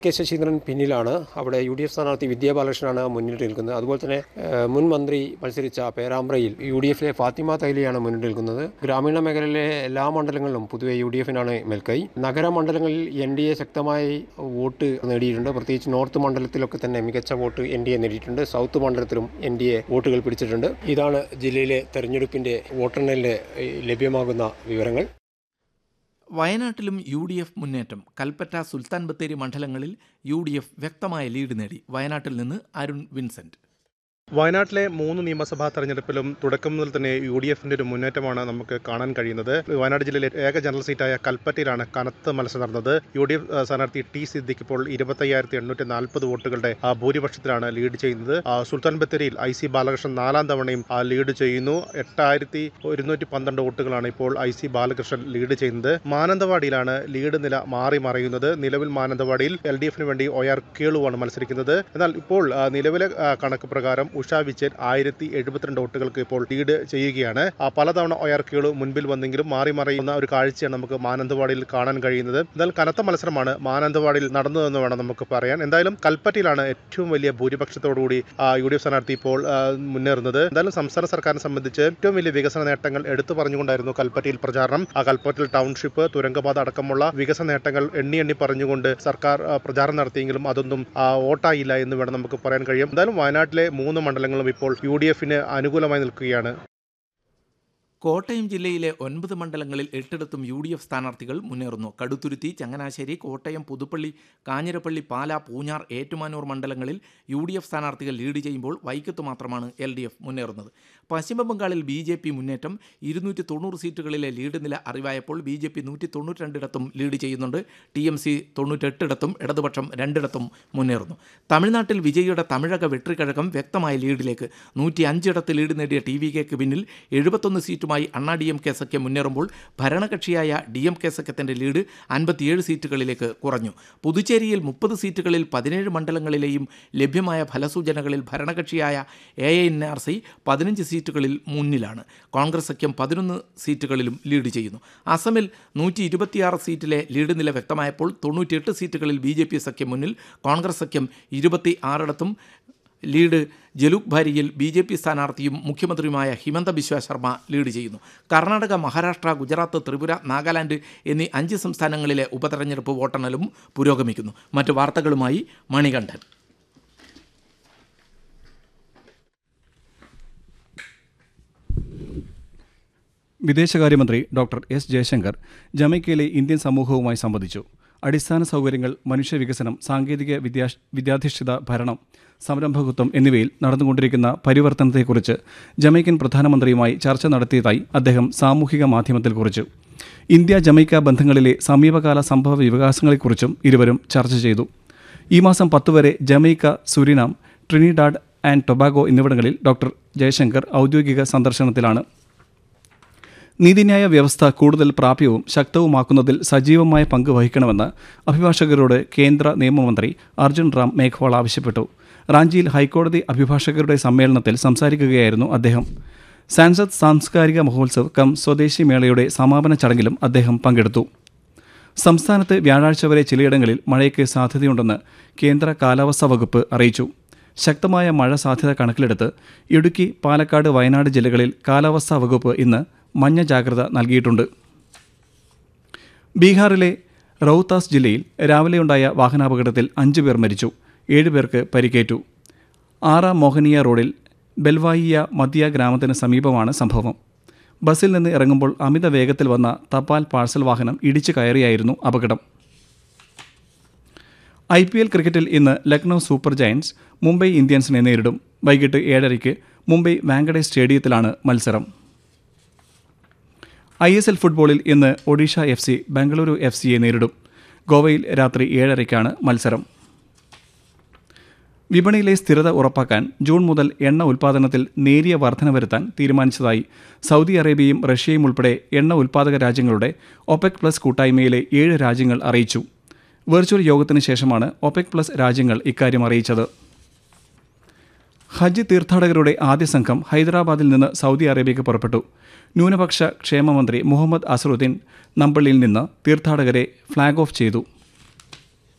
K Saseendran പിന്നിലാണ് അവിടെ U D F സ്ഥാനാർത്ഥി വിദ്യാ ബാലകൃഷ്ണനാണ് മുന്നിട്ട് നിൽക്കുന്നത് അതുപോലെ തന്നെ ഏഹ്, മുൻ മന്ത്രി മത്സരിച്ച പേരാമ്പ്രയിൽ യു ഡി എഫിലെ ഫാത്തിമ തൈലിയാണ് മുന്നിട്ട് നിൽക്കുന്നത് ഗ്രാമീണ മേഖലയിലെ എല്ലാ മണ്ഡലങ്ങളിലും പൊതുവെ യു ഡി എഫിനാണ് മേൽക്കൈ നഗര മണ്ഡലങ്ങളിൽ എൻ ഡി എ ശക്തമായി വോട്ട് നേടിയിട്ടുണ്ട് പ്രത്യേകിച്ച് നോർത്ത് മണ്ഡലത്തിലൊക്കെ തന്നെ മികച്ച വോട്ട് എൻ ഡി എ നേടിയിട്ടുണ്ട് സൗത്ത് മണ്ഡലത്തിലും എൻ ഡി എ വോട്ടുകൾ പിടിച്ചിട്ടുണ്ട് ഇതാണ് ജില്ലയിലെ തെരഞ്ഞെടുപ്പിന്റെ വോട്ടെണ്ണലിന് ഏഹ്, ലഭ്യമാകുന്ന വിവരങ്ങൾ വയനാട്ടിലും യു ഡി എഫ് മുന്നേറ്റം കൽപ്പറ്റ സുൽത്താൻ ബത്തേരി മണ്ഡലങ്ങളിൽ യു ഡി എഫ് വ്യക്തമായ ലീഡ് നേടി വയനാട്ടിൽ നിന്ന് അരുൺ വിൻസെന്റ് വയനാട്ടിലെ മൂന്ന് നിയമസഭാ തെരഞ്ഞെടുപ്പിലും തുടക്കം മുതൽ തന്നെ യു ഡി എഫിന്റെ ഒരു മുന്നേറ്റമാണ് നമുക്ക് കാണാൻ കഴിയുന്നത് വയനാട് ജില്ലയിലെ ഏക ജനറൽ സീറ്റായ കൽപ്പറ്റയിലാണ് കനത്ത മത്സരം നടന്നത് യു ഡി എഫ് ആ, സ്ഥാനാർത്ഥി ടി സിദ്ദിഖ് ഇപ്പോൾ ഇരുപത്തയ്യായിരത്തി എണ്ണൂറ്റി നാൽപ്പത് വോട്ടുകളുടെ ആ, ഭൂരിപക്ഷത്തിലാണ് ലീഡ് ചെയ്യുന്നത് ആ, സുൽത്താൻ ബത്തേരിയിൽ ഐ സി ബാലകൃഷ്ണൻ നാലാം തവണയും ആ, ലീഡ് ചെയ്യുന്നു എട്ടായിരത്തി ഒരുന്നൂറ്റി പന്ത്രണ്ട് വോട്ടുകളാണ് ഇപ്പോൾ ഐ സി ബാലകൃഷ്ണൻ ലീഡ് ചെയ്യുന്നത് മാനന്തവാടിയിലാണ് ലീഡ് നില മാറി മറയുന്നത് നിലവിൽ മാനന്തവാടിയിൽ എൽ ഡി എഫിന് വേണ്ടി ഒ ആർ കേളുവാണ് മത്സരിക്കുന്നത് എന്നാൽ ഇപ്പോൾ ആ, നിലവിലെ ആ, കണക്ക് പ്രകാരം ഉഷ വിജയൻ ആയിരത്തി എഴുപത്തിരണ്ട് വോട്ടുകൾക്ക് ഇപ്പോൾ ലീഡ് ചെയ്യുകയാണ് ആ, പലതവണ ഒ ആർ കേളു മുൻപിൽ വന്നെങ്കിലും മാറി മറയുന്ന ഒരു കാഴ്ചയാണ് നമുക്ക് മാനന്തവാടിയിൽ കാണാൻ കഴിയുന്നത് എന്നാൽ കനത്ത മത്സരമാണ് മാനന്തവാടിയിൽ നടന്നതെന്ന് വേണം നമുക്ക് പറയാൻ എന്തായാലും കൽപ്പറ്റയിലാണ് ഏറ്റവും വലിയ ഭൂരിപക്ഷത്തോടുകൂടി ആ, യു ഡി എഫ് സ്ഥാനാർത്ഥി ഇപ്പോൾ ആ, മുന്നേറുന്നത് എന്തായാലും സംസ്ഥാന സർക്കാരിനെ സംബന്ധിച്ച് ഏറ്റവും വലിയ വികസന നേട്ടങ്ങൾ എടുത്തു പറഞ്ഞുകൊണ്ടായിരുന്നു കൽപ്പറ്റയിൽ പ്രചാരണം ആ കൽപ്പറ്റയിൽ ടൗൺഷിപ്പ് തുരങ്കപാത അടക്കമുള്ള വികസന നേട്ടങ്ങൾ എണ്ണി എണ്ണി പറഞ്ഞുകൊണ്ട് സർക്കാർ ആ, പ്രചാരണം നടത്തിയെങ്കിലും അതൊന്നും ആ, വോട്ടായില്ല എന്ന് വേണം നമുക്ക് പറയാൻ കഴിയും എന്തായാലും വയനാട്ടിലെ മൂന്ന് മണ്ഡലങ്ങളും ഇപ്പോൾ യു ഡി എഫിന് അനുകൂലമായി നിൽക്കുകയാണ് കോട്ടയം ജില്ലയിലെ ഒൻപത് മണ്ഡലങ്ങളിൽ എട്ടിടത്തും യു ഡി എഫ് സ്ഥാനാർത്ഥികൾ മുന്നേറുന്നു കടുത്തുരുത്തി ചങ്ങനാശ്ശേരി കോട്ടയം പുതുപ്പള്ളി കാഞ്ഞിരപ്പള്ളി പാല പൂഞ്ഞാർ ഏറ്റുമാനൂർ മണ്ഡലങ്ങളിൽ യു ഡി എഫ് സ്ഥാനാർത്ഥികൾ ലീഡ് ചെയ്യുമ്പോൾ വൈക്കത്ത് മാത്രമാണ് എൽ ഡി എഫ് മുന്നേറുന്നത് പശ്ചിമ ബംഗാളിൽ ബി ജെ പി മുന്നേറ്റം ഇരുന്നൂറ്റി തൊണ്ണൂറ് സീറ്റുകളിലെ ലീഡ് നില അറിവായപ്പോൾ ബി ജെ പി നൂറ്റി തൊണ്ണൂറ്റി രണ്ടിടത്തും ലീഡ് ചെയ്യുന്നുണ്ട് ടി എം സി തൊണ്ണൂറ്റെട്ടിടത്തും ഇടതുപക്ഷം രണ്ടിടത്തും മുന്നേറുന്നു തമിഴ്നാട്ടിൽ വിജയിയുടെ തമിഴക വെട്രിക്കഴകം വ്യക്തമായ ലീഡിലേക്ക് നൂറ്റി അഞ്ചിടത്ത് ലീഡ് നേടിയ ടി വി കെക്ക് പിന്നിൽ എഴുപത്തൊന്ന് സീറ്റുമായി അണ്ണാ ഡി എം കെ സഖ്യം മുന്നേറുമ്പോൾ ഭരണകക്ഷിയായ ഡി എം കെ സഖ്യത്തിൻ്റെ ലീഡ് അൻപത്തിയേഴ് സീറ്റുകളിലേക്ക് കുറഞ്ഞു പുതുച്ചേരിയിൽ മുപ്പത് സീറ്റുകളിൽ പതിനേഴ് മണ്ഡലങ്ങളിലെയും ലഭ്യമായ ഫലസൂചനകളിൽ ഭരണകക്ഷിയായ എ എൻ ആർ സി പതിനഞ്ച് സീറ്റുകളിൽ മുന്നിലാണ് കോൺഗ്രസ് സഖ്യം പതിനൊന്ന് സീറ്റുകളിലും ലീഡ് ചെയ്യുന്നു അസമിൽ നൂറ്റി ഇരുപത്തിയാറ് സീറ്റിലെ ലീഡ് നില വ്യക്തമായപ്പോൾ തൊണ്ണൂറ്റിയെട്ട് സീറ്റുകളിൽ ബി ജെ പി സഖ്യം മുന്നിൽ കോൺഗ്രസ് സഖ്യം ഇരുപത്തി ആറിടത്തും ലീഡ് ജലൂക് ഭാരിയിൽ ബി ജെ പി സ്ഥാനാർത്ഥിയും മുഖ്യമന്ത്രിയുമായ ഹിമന്ത ബിശ്വ ശർമ്മ ലീഡ് ചെയ്യുന്നു കർണാടക മഹാരാഷ്ട്ര ഗുജറാത്ത് ത്രിപുര നാഗാലാൻഡ് എന്നീ അഞ്ച് സംസ്ഥാനങ്ങളിലെ ഉപതെരഞ്ഞെടുപ്പ് വോട്ടെണ്ണലും പുരോഗമിക്കുന്നു മറ്റു വാർത്തകളുമായി മണികണ്ഠൻ വിദേശകാര്യമന്ത്രി ഡോക്ടർ എസ് ജയശങ്കർ ജമൈക്കയിലെ ഇന്ത്യൻ സമൂഹവുമായി സംവദിച്ചു അടിസ്ഥാന സൗകര്യങ്ങൾ മനുഷ്യവികസനം സാങ്കേതിക വിദ്യാ വിദ്യാധിഷ്ഠിത ഭരണം സംരംഭകത്വം എന്നിവയിൽ നടന്നുകൊണ്ടിരിക്കുന്ന പരിവർത്തനത്തെക്കുറിച്ച് ജമൈക്കൻ പ്രധാനമന്ത്രിയുമായി ചർച്ച നടത്തിയതായി അദ്ദേഹം സാമൂഹിക മാധ്യമത്തിൽ കുറിച്ചു ഇന്ത്യ ജമൈക്ക ബന്ധങ്ങളിലെ സമീപകാല സംഭവ വികാസങ്ങളെക്കുറിച്ചും ഇരുവരും ചർച്ച ചെയ്തു ഈ മാസം പത്ത് വരെ Jamaica Suriname Trinidad and Tobago എന്നിവിടങ്ങളിൽ ഡോക്ടർ ജയശങ്കർ ഔദ്യോഗിക സന്ദർശനത്തിലാണ് നീതിന്യായ വ്യവസ്ഥ കൂടുതൽ പ്രാപ്യവും ശക്തവുമാക്കുന്നതിൽ സജീവമായ പങ്ക് വഹിക്കണമെന്ന് അഭിഭാഷകരോട് കേന്ദ്ര നിയമമന്ത്രി അർജുൻ റാം മേഘ്വാൾ ആവശ്യപ്പെട്ടു റാഞ്ചിയിൽ ഹൈക്കോടതി അഭിഭാഷകരുടെ സമ്മേളനത്തിൽ സംസാരിക്കുകയായിരുന്നു അദ്ദേഹം സാൻസദ് സാംസ്കാരിക മഹോത്സവ് കം സ്വദേശി മേളയുടെ സമാപന ചടങ്ങിലും അദ്ദേഹം പങ്കെടുത്തു സംസ്ഥാനത്ത് വ്യാഴാഴ്ച വരെ ചിലയിടങ്ങളിൽ മഴയ്ക്ക് സാധ്യതയുണ്ടെന്ന് കേന്ദ്ര കാലാവസ്ഥാ വകുപ്പ് അറിയിച്ചു ശക്തമായ മഴ സാധ്യത കണക്കിലെടുത്ത് ഇടുക്കി പാലക്കാട് വയനാട് ജില്ലകളിൽ കാലാവസ്ഥാ വകുപ്പ് ഇന്ന് മഞ്ഞ ജാഗ്രത നൽകിയിട്ടുണ്ട് ബീഹാറിലെ റൌത്താസ് ജില്ലയിൽ രാവിലെയുണ്ടായ വാഹനാപകടത്തിൽ അഞ്ചു പേർ മരിച്ചു ഏഴുപേർക്ക് പരിക്കേറ്റു ആറ മോഹനിയ റോഡിൽ ബെൽവായിയ മദിയ ഗ്രാമത്തിന് സമീപമാണ് സംഭവം ബസ്സിൽ നിന്ന് ഇറങ്ങുമ്പോൾ അമിത വേഗത്തിൽ വന്ന തപാൽ പാഴ്സൽ വാഹനം ഇടിച്ചു കയറിയായിരുന്നു അപകടം ഐ പി എൽ ക്രിക്കറ്റിൽ ഇന്ന് ലക്നൗ സൂപ്പർ ജയൻസ് മുംബൈ ഇന്ത്യൻസിനെ നേരിടും വൈകിട്ട് ഏഴരയ്ക്ക് മുംബൈ വാങ്കഡെ സ്റ്റേഡിയത്തിലാണ് മത്സരം ഐ എസ് എൽ ഫുട്ബോളിൽ ഇന്ന് Odisha F C Bengaluru F സിയെ നേരിടും ഗോവയിൽ രാത്രി ഏഴരയ്ക്കാണ് മത്സരം വിപണിയിലെ സ്ഥിരത ഉറപ്പാക്കാൻ ജൂൺ മുതൽ എണ്ണ ഉൽപ്പാദനത്തിൽ നേരിയ വർധന വരുത്താൻ തീരുമാനിച്ചതായി സൗദി അറേബ്യയും റഷ്യയും ഉൾപ്പെടെ എണ്ണ ഉൽപ്പാദക രാജ്യങ്ങളുടെ ഒപെക് പ്ലസ് കൂട്ടായ്മയിലെ ഏഴ് രാജ്യങ്ങൾ അറിയിച്ചു വെർച്വൽ യോഗത്തിന് ശേഷമാണ് ഒപെക് പ്ലസ് രാജ്യങ്ങൾ ഇക്കാര്യം അറിയിച്ചത് ഹജ്ജ് തീർത്ഥാടകരുടെ ആദ്യ സംഘം ഹൈദരാബാദിൽ നിന്ന് സൗദി അറേബ്യയ്ക്ക് പുറപ്പെട്ടു ന്യൂനപക്ഷ ക്ഷേമമന്ത്രി മുഹമ്മദ് അസറുദ്ദീൻ നമ്പള്ളിയിൽ നിന്ന് തീർത്ഥാടകരെ ഫ്ളാഗ് ഓഫ് ചെയ്തു